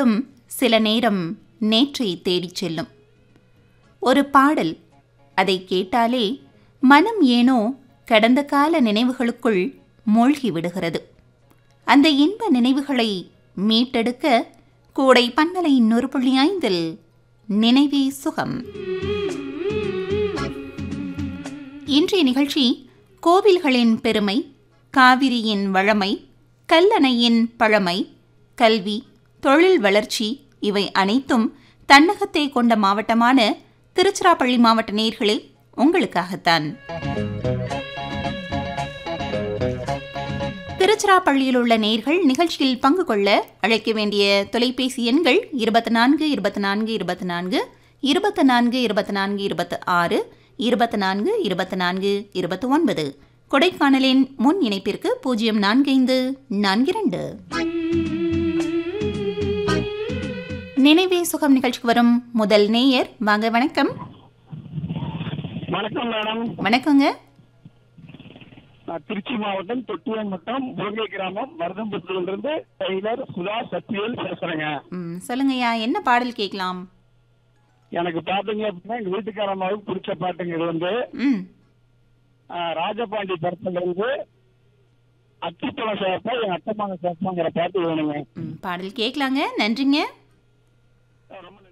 பாட்டும் சில நேரம் நேற்றை தேடிச் செல்லும் ஒரு பாடல் அதை கேட்டாலே மனம் ஏனோ கடந்த கால நினைவுகளுக்குள் மூழ்கி விடுகிறது அந்த இன்ப நினைவுகளை மீட்டெடுக்க கூடை பன்னலை இன்னொரு புள்ளி ஐந்தில் நினைவே சுகம் இன்றைய நிகழ்ச்சி கோவில்களின் பெருமை காவிரியின் வளமை கல்லணையின் பழமை கல்வி தொழில் வளர்ச்சி இவை அனைத்தும் தன்னகத்தை கொண்ட மாவட்டமான திருச்சிராப்பள்ளி மாவட்ட நேர்களே உங்களுக்காகத்தான் திருச்சிராப்பள்ளியில் உள்ள நேர்கள் நிகழ்ச்சியில் பங்கு கொள்ள அழைக்க வேண்டிய தொலைபேசி எண்கள் இருபத்தி நான்கு இருபத்தி நான்கு இருபத்தி நான்கு இருபத்தி நான்கு இருபத்தி நான்கு இருபத்தி ஆறு இருபத்தி நான்கு இருபத்தி நான்கு இருபத்தி ஒன்பது கொடைக்கானலின் முன் இணைப்பிற்கு பூஜ்ஜியம் நான்கு ஐந்து நான்கு இரண்டு நினைவே சுகம் நிகழ்ச்சிக்கு வரும் முதல் நேயர் வாங்க வணக்கம் வணக்கம் மேடம் வணக்கங்க நான் திருச்சி மாவட்டம் தொட்டியம் வட்டம் முருகை கிராமம் மருதம்புத்தூர்ல டெய்லர் சுதா சத்யவேல் பேசுறேங்க ம், சொல்லுங்கய்யா என்ன பாடல் கேட்கலாம் எனக்கு பாத்தீங்க அப்படின்னா எங்க வீட்டுக்காரமாவுக்கு பிடிச்ச பாட்டுங்க இது வந்து ம் ஆஹ், ராஜபாண்டி படத்துல இருந்து அத்திப்பழம் சேர்ப்பா என் அட்டமாங்க சேர்ப்பாங்கிற பாட்டு வேணுங்க ம், பாடல் கேட்கலாங்க நன்றிங்க ரொம்ப